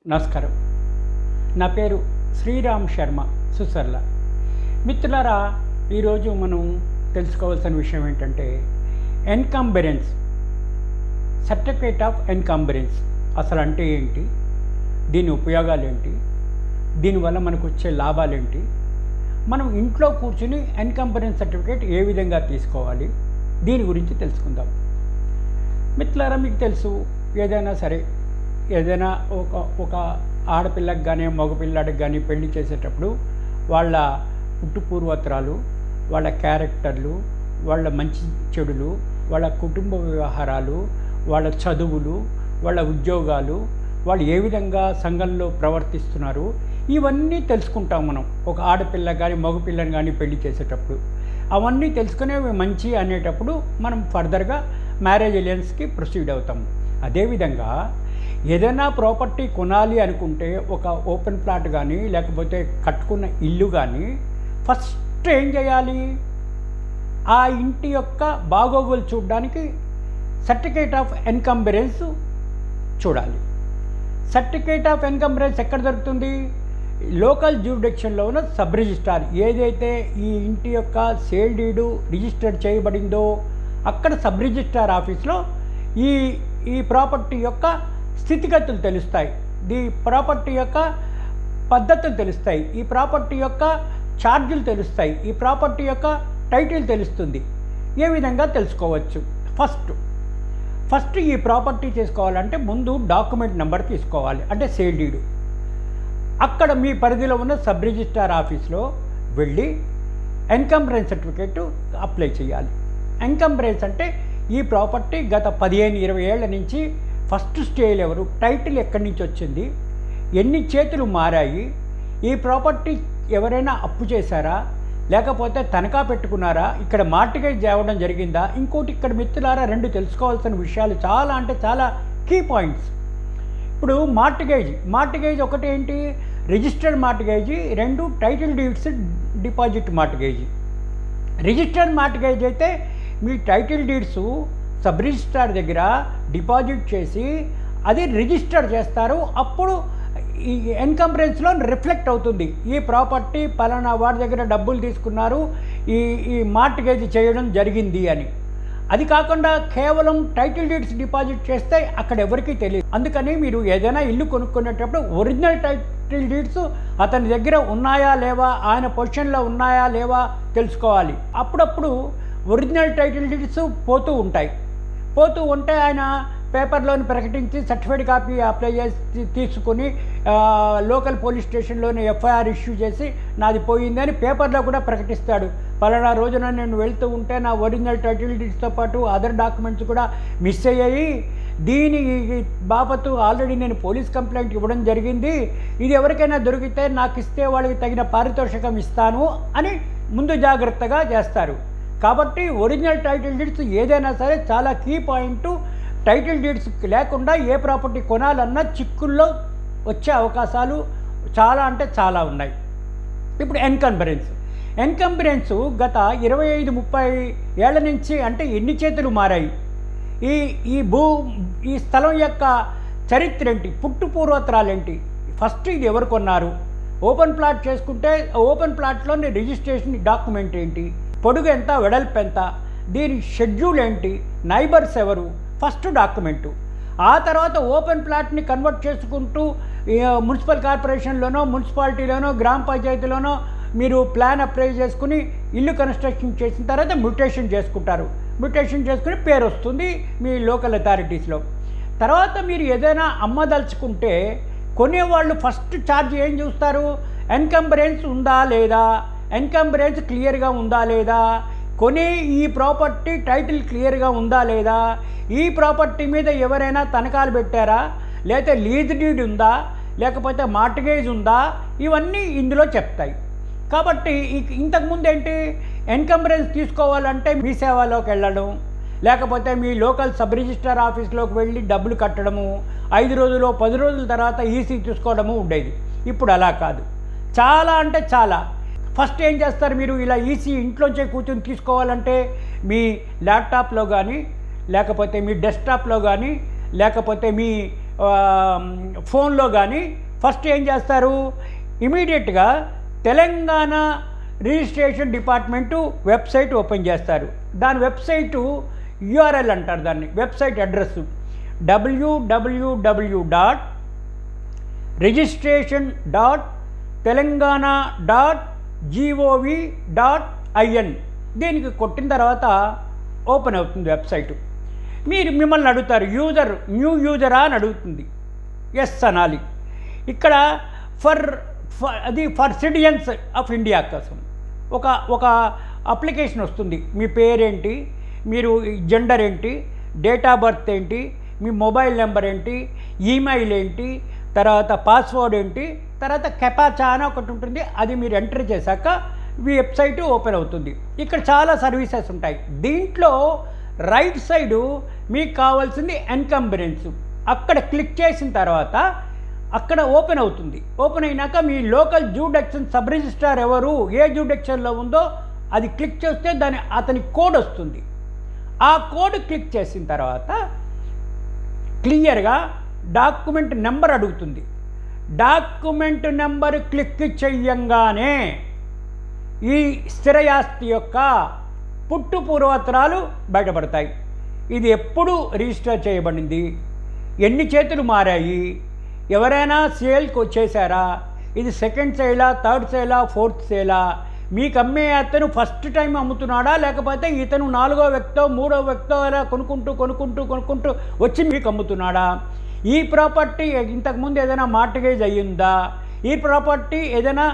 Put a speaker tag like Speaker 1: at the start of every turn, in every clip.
Speaker 1: నమస్కారం నా పేరు శ్రీరామ్ శర్మ సుసర్ల మిత్రులారా ఈరోజు మనం తెలుసుకోవాల్సిన విషయం ఏంటంటే ఎన్కంబరెన్స్ సర్టిఫికేట్ ఆఫ్ ఎన్కంబరెన్స్ అసలు అంటే ఏంటి దీని ఉపయోగాలు ఏంటి దీనివల్ల మనకు వచ్చే లాభాలు ఏంటి మనం ఇంట్లో కూర్చుని ఎన్కంబరెన్స్ సర్టిఫికేట్ ఏ విధంగా తీసుకోవాలి దీని గురించి తెలుసుకుందాం మిత్రులారా మీకు తెలుసు ఏదైనా సరే ఏదైనా ఒక ఒక ఆడపిల్లకి కానీ మగపిల్లాడికి కానీ పెళ్లి చేసేటప్పుడు వాళ్ళ పుట్టు పూర్వోత్తరాలు వాళ్ళ క్యారెక్టర్లు వాళ్ళ మంచి చెడులు వాళ్ళ కుటుంబ వ్యవహారాలు వాళ్ళ చదువులు వాళ్ళ ఉద్యోగాలు వాళ్ళు ఏ విధంగా సంఘంలో ప్రవర్తిస్తున్నారు ఇవన్నీ తెలుసుకుంటాం మనం ఒక ఆడపిల్ల కానీ మగపిల్లని కానీ పెళ్లి చేసేటప్పుడు అవన్నీ తెలుసుకునేవి మంచి అనేటప్పుడు మనం ఫర్దర్గా మ్యారేజ్ ఎలియన్స్కి ప్రొసీడ్ అవుతాం అదేవిధంగా ఏదైనా ప్రాపర్టీ కొనాలి అనుకుంటే ఒక ఓపెన్ ప్లాట్ కానీ లేకపోతే కట్టుకున్న ఇల్లు కానీ ఫస్ట్ ఏం చేయాలి ఆ ఇంటి యొక్క బాగోగులు చూడడానికి సర్టిఫికేట్ ఆఫ్ ఎన్కంబరెన్స్ చూడాలి సర్టిఫికేట్ ఆఫ్ ఎన్కంబరెన్స్ ఎక్కడ దొరుకుతుంది లోకల్ జ్యూరిడిక్షన్లో ఉన్న సబ్ రిజిస్ట్రార్ ఏదైతే ఈ ఇంటి యొక్క సేల్ డీడు రిజిస్టర్ చేయబడిందో అక్కడ సబ్ రిజిస్ట్రార్ ఆఫీస్లో ఈ ఈ ప్రాపర్టీ యొక్క స్థితిగతులు తెలుస్తాయి ఈ ప్రాపర్టీ యొక్క పద్ధతులు తెలుస్తాయి ఈ ప్రాపర్టీ యొక్క ఛార్జీలు తెలుస్తాయి ఈ ప్రాపర్టీ యొక్క టైటిల్ తెలుస్తుంది ఏ విధంగా తెలుసుకోవచ్చు ఫస్ట్ ఫస్ట్ ఈ ప్రాపర్టీ తీసుకోవాలంటే ముందు డాక్యుమెంట్ నెంబర్ తీసుకోవాలి అంటే సేల్ డీడు అక్కడ మీ పరిధిలో ఉన్న సబ్ రిజిస్ట్రార్ ఆఫీస్లో వెళ్ళి ఎన్కంబరెన్స్ సర్టిఫికేట్ అప్లై చేయాలి ఎన్కంబరెన్స్ అంటే ఈ ప్రాపర్టీ గత పదిహేను ఇరవై ఏళ్ల నుంచి ఫస్ట్ స్టేజ్ ఎవరు టైటిల్ ఎక్కడి నుంచి వచ్చింది ఎన్ని చేతులు మారాయి ఈ ప్రాపర్టీ ఎవరైనా అప్పు చేశారా లేకపోతే తనఖా పెట్టుకున్నారా ఇక్కడ మార్టిగేజ్ తేవడం జరిగిందా ఇంకోటి ఇక్కడ మిత్రులారా రెండు తెలుసుకోవాల్సిన విషయాలు చాలా అంటే చాలా కీ పాయింట్స్ ఇప్పుడు మార్టిగేజ్ మార్టిగేజ్ ఒకటి ఏంటి రిజిస్టర్డ్ మార్టిగేజీ రెండు title deeds deposit mortgage registered mortgage అయితే మీ టైటిల్ డీడ్స్ సబ్ రిజిస్ట్రార్ దగ్గర డిపాజిట్ చేసి అది రిజిస్టర్ చేస్తారు అప్పుడు ఈ ఎన్కంబరెన్స్లో రిఫ్లెక్ట్ అవుతుంది ఈ ప్రాపర్టీ పలానా వాడి దగ్గర డబ్బులు తీసుకున్నారు ఈ ఈ మార్టిగేజ్ చేయడం జరిగింది అని అది కాకుండా కేవలం టైటిల్ డీడ్స్ డిపాజిట్ చేస్తే అక్కడ ఎవరికీ తెలియదు అందుకని మీరు ఏదైనా ఇల్లు కొనుక్కునేటప్పుడు ఒరిజినల్ టైటిల్ డీడ్స్ అతని దగ్గర ఉన్నాయా లేవా ఆయన పొజిషన్లో ఉన్నాయా లేవా తెలుసుకోవాలి అప్పుడప్పుడు ఒరిజినల్ టైటిల్ డీడ్స్ పోతూ ఉంటాయి పోతూ ఉంటే ఆయన పేపర్లోని ప్రకటించి సర్టిఫైడ్ కాపీ అప్లై చేసి తీసుకుని ఆ, లోకల్ పోలీస్ స్టేషన్లోని ఎఫ్ఐఆర్ ఇష్యూ చేసి నాది పోయింది అని పేపర్లో కూడా ప్రకటిస్తాడు పలానా రోజున నేను వెళ్తూ ఉంటే నా ఒరిజినల్ టైటిల్ డీడ్స్తో పాటు అదర్ డాక్యుమెంట్స్ కూడా మిస్ అయ్యాయి దీని బాబతు ఆల్రెడీ నేను పోలీస్ కంప్లైంట్ ఇవ్వడం జరిగింది ఇది ఎవరికైనా దొరికితే నాకు ఇస్తే వాళ్ళకి తగిన పారితోషికం ఇస్తాను అని ముందు జాగ్రత్తగా చేస్తారు కాబట్టి ఒరిజినల్ టైటిల్ డీడ్స్ ఏదైనా సరే చాలా కీ పాయింట్ టైటిల్ డీడ్స్ లేకుండా ఏ ప్రాపర్టీ కొనాలన్నా చిక్కుల్లో వచ్చే అవకాశాలు చాలా అంటే చాలా ఉన్నాయి ఇప్పుడు ఎన్కంబరెన్స్ ఎన్కంబరెన్స్ గత ఇరవై ఐదు ముప్పై ఏళ్ల నుంచి అంటే ఎన్ని చేతులు మారాయి ఈ ఈ భూ ఈ స్థలం యొక్క చరిత్ర ఏంటి పుట్టు పూర్వోత్తరాలు ఏంటి ఫస్ట్ ఇది ఎవరు కొన్నారు ఓపెన్ ప్లాట్ చేసుకుంటే ఓపెన్ ప్లాట్లోని రిజిస్ట్రేషన్ డాక్యుమెంట్ ఏంటి పొడుగు ఎంత వెడల్పు ఎంత దీని షెడ్యూల్ ఏంటి నైబర్స్ ఎవరు ఫస్ట్ డాక్యుమెంటు ఆ తర్వాత ఓపెన్ ప్లాట్ని కన్వర్ట్ చేసుకుంటూ ఈ, మున్సిపల్ కార్పొరేషన్లోనో మున్సిపాలిటీలోనో గ్రామ పంచాయతీలోనో మీరు ప్లాన్ అప్లై చేసుకుని ఇల్లు కన్స్ట్రక్షన్ చేసిన తర్వాత మ్యూటేషన్ చేసుకుంటారు మ్యూటేషన్ చేసుకుని పేరు వస్తుంది మీ లోకల్ అథారిటీస్లో తర్వాత మీరు ఏదైనా అమ్మదలుచుకుంటే కొనేవాళ్ళు ఫస్ట్ ఛార్జ్ ఏం చూస్తారు ఎన్కంబరెన్స్ ఉందా లేదా ఎన్కంబరెన్స్ క్లియర్గా ఉందా లేదా కొనే ఈ ప్రాపర్టీ టైటిల్ క్లియర్గా ఉందా లేదా ఈ ప్రాపర్టీ మీద ఎవరైనా తనఖాలు పెట్టారా లేకపోతే లీజ్ డీడ్ ఉందా లేకపోతే మార్టిగేజ్ ఉందా ఇవన్నీ ఇందులో చెప్తాయి కాబట్టి ఇ- ఇంతకుముందు ఏంటి ఎన్కంబరెన్స్ తీసుకోవాలంటే మీ సేవలోకి వెళ్ళడం లేకపోతే మీ లోకల్ సబ్ రిజిస్టర్ ఆఫీస్లోకి వెళ్ళి డబ్బులు కట్టడము ఐదు రోజులు పది రోజుల తర్వాత ఈసీ తీసుకోవడము ఉండేది ఇప్పుడు అలా కాదు చాలా అంటే చాలా ఫస్ట్ ఏం చేస్తారు మీరు ఇలా ఈసీ ఇంట్లోంచే కూర్చొని తీసుకోవాలంటే మీ ల్యాప్టాప్లో కానీ లేకపోతే మీ డెస్క్టాప్లో కానీ లేకపోతే మీ ఆ, ఫోన్లో కానీ ఫస్ట్ ఏం చేస్తారు ఇమీడియట్గా Telangana registration department website open చేస్తారు దాని వెబ్సైటు యూఆర్ఎల్ అంటారు దాన్ని website address W W W dot registration dot Telangana dot G O V dot I N దీనికి కొట్టిన తర్వాత ఓపెన్ అవుతుంది వెబ్సైటు మీరు మిమ్మల్ని అడుగుతారు యూజర్ న్యూ యూజరా అని అడుగుతుంది ఎస్ అనాలి ఇక్కడ ఫర్ ఫర్ అది ఫర్ సిటిజన్స్ ఆఫ్ ఇండియా కోసం ఒక ఒక అప్లికేషన్ వస్తుంది మీ పేరేంటి మీరు జెండర్ ఏంటి డేట్ ఆఫ్ బర్త్ ఏంటి మీ మొబైల్ నెంబర్ ఏంటి ఈమెయిల్ ఏంటి తర్వాత పాస్వర్డ్ ఏంటి తర్వాత కెపాచా అని ఒకటి ఉంటుంది అది మీరు ఎంటర్ చేశాక మీ వెబ్సైట్ ఓపెన్ అవుతుంది ఇక్కడ చాలా సర్వీసెస్ ఉంటాయి దీంట్లో రైట్ సైడు మీకు కావాల్సింది ఎన్కంబరెన్స్ అక్కడ క్లిక్ చేసిన తర్వాత అక్కడ ఓపెన్ అవుతుంది ఓపెన్ అయినాక మీ లోకల్ జూడెక్షన్ సబ్ రిజిస్ట్రార్ ఎవరు ఏ జూడెక్షన్లో ఉందో అది క్లిక్ చేస్తే దాని అతని కోడ్ వస్తుంది ఆ కోడ్ క్లిక్ చేసిన తర్వాత క్లియర్గా డాక్యుమెంట్ నెంబర్ అడుగుతుంది డాక్యుమెంట్ నెంబర్ క్లిక్ చెయ్యంగానే ఈ స్థిరయాస్తి యొక్క పుట్టు పూర్వోత్తరాలు బయటపడతాయి ఇది ఎప్పుడు రిజిస్టర్ చేయబడింది ఎన్ని చేతులు మారాయి ఎవరైనా సేల్కి వచ్చేసారా ఇది సెకండ్ సేలా థర్డ్ సేలా ఫోర్త్ సేలా మీకు అమ్మే అతను ఫస్ట్ టైం అమ్ముతున్నాడా లేకపోతే ఇతను నాలుగో వ్యక్తో మూడో వ్యక్తో అలా కొనుక్కుంటూ కొనుక్కుంటూ కొనుక్కుంటూ వచ్చి మీకు అమ్ముతున్నాడా ఈ ప్రాపర్టీ ఇంతకుముందు ఏదైనా మార్టిగేజ్ అయ్యిందా ఈ ప్రాపర్టీ ఏదైనా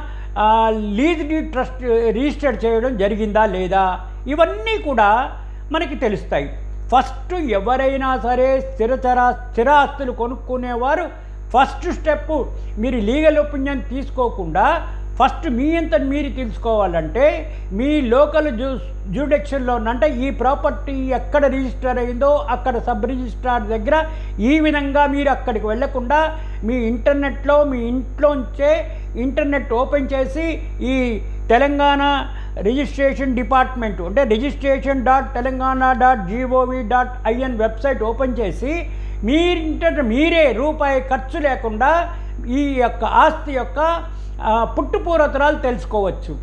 Speaker 1: లీజ్ డీ ట్రస్ట్ రిజిస్టర్ చేయడం జరిగిందా లేదా ఇవన్నీ కూడా మనకి తెలుస్తాయి ఫస్ట్ ఎవరైనా సరే స్థిరచరా స్థిరాస్తులు కొనుక్కునేవారు ఫస్ట్ స్టెప్ మీరు లీగల్ ఒపీనియన్ తీసుకోకుండా ఫస్ట్ మీ అంత మీరు తెలుసుకోవాలంటే మీ లోకల్ జూ జ్యూడిక్షన్లో అంటే ఈ ప్రాపర్టీ ఎక్కడ రిజిస్టర్ అయిందో అక్కడ సబ్ రిజిస్ట్రార్ దగ్గర ఈ విధంగా మీరు అక్కడికి వెళ్ళకుండా మీ ఇంటర్నెట్లో మీ ఇంట్లోంచే ఇంటర్నెట్ ఓపెన్ చేసి ఈ తెలంగాణ రిజిస్ట్రేషన్ డిపార్ట్మెంట్ అంటే registration dot Telangana dot G O V dot I N website open చేసి మీరింట మీరే రూపాయి ఖర్చు లేకుండా ఈ యొక్క ఆస్తి యొక్క ఆ, పుట్టుపూర్వతరాలు తెలుసుకోవచ్చు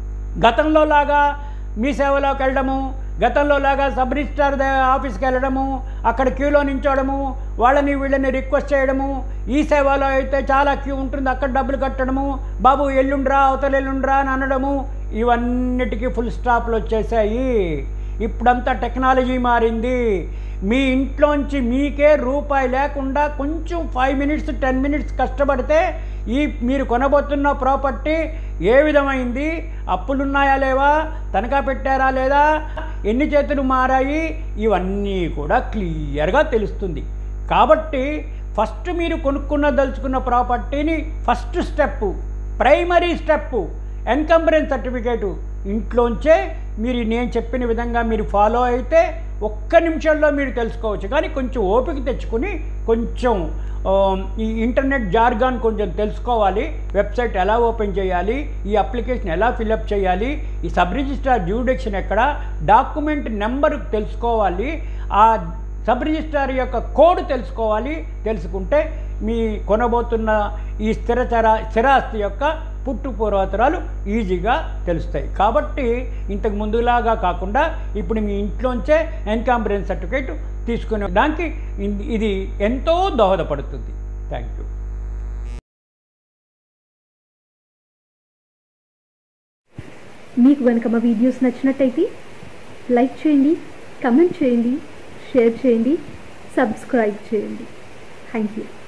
Speaker 1: గతంలో లాగా మీ సేవలోకి వెళ్ళడము గతంలో లాగా సబ్ రిజిస్టార్ ద- ఆఫీస్కి వెళ్ళడము అక్కడ క్యూలో నించోవడము వాళ్ళని వీళ్ళని రిక్వెస్ట్ చేయడము ఈ సేవలో అయితే చాలా క్యూ ఉంటుంది అక్కడ డబ్బులు కట్టడము బాబు ఎల్లుండ్రా అవతల ఎల్లుండ్రా అని అనడము ఇవన్నిటికీ ఫుల్ స్టాప్లు వచ్చేసాయి ఇప్పుడంతా టెక్నాలజీ మారింది మీ ఇంట్లోంచి మీకే రూపాయి లేకుండా కొంచెం ఫైవ్ మినిట్స్ టెన్ మినిట్స్ కష్టపడితే ఈ మీరు కొనబోతున్న ప్రాపర్టీ ఏ విధమైంది అప్పులున్నాయా లేవా తనఖా పెట్టారా లేదా ఎన్ని చేతులు మారాయి ఇవన్నీ కూడా క్లియర్గా తెలుస్తుంది కాబట్టి ఫస్ట్ మీరు కొనుక్కున్న దలుచుకున్న ప్రాపర్టీని first step primary step encumbrance certificate ఇంట్లోంచే మీరు నేను చెప్పిన విధంగా మీరు ఫాలో అయితే ఒక్క నిమిషంలో మీరు తెలుసుకోవచ్చు కానీ కొంచెం ఓపిక తెచ్చుకుని కొంచెం ఆ, ఈ ఇంటర్నెట్ జార్గాన్ కొంచెం తెలుసుకోవాలి వెబ్సైట్ ఎలా ఓపెన్ చేయాలి ఈ అప్లికేషన్ ఎలా ఫిలప్ చేయాలి ఈ సబ్ రిజిస్ట్రార్ జ్యూడిక్షన్ ఎక్కడ డాక్యుమెంట్ నెంబర్ తెలుసుకోవాలి ఆ సబ్ రిజిస్ట్రార్ యొక్క కోడ్ తెలుసుకోవాలి తెలుసుకుంటే మీ కొనబోతున్న ఈ స్థిరచర స్థిరాస్తి యొక్క పుట్టు పూర్వోత్తరాలు ఈజీగా తెలుస్తాయి కాబట్టి ఇంతకు ముందులాగా కాకుండా ఇప్పుడు మీ ఇంట్లోంచే ఎన్కాంబరెన్స్ సర్టిఫికేట్ తీసుకునే దానికి ఇన్- ఇది ఎంతో దోహదపడుతుంది థ్యాంక్ యూ
Speaker 2: మీకు కనుక మా వీడియోస్ నచ్చినట్టయితే లైక్ చేయండి కమెంట్ చేయండి షేర్ చేయండి సబ్స్క్రైబ్ చేయండి థ్యాంక్ యూ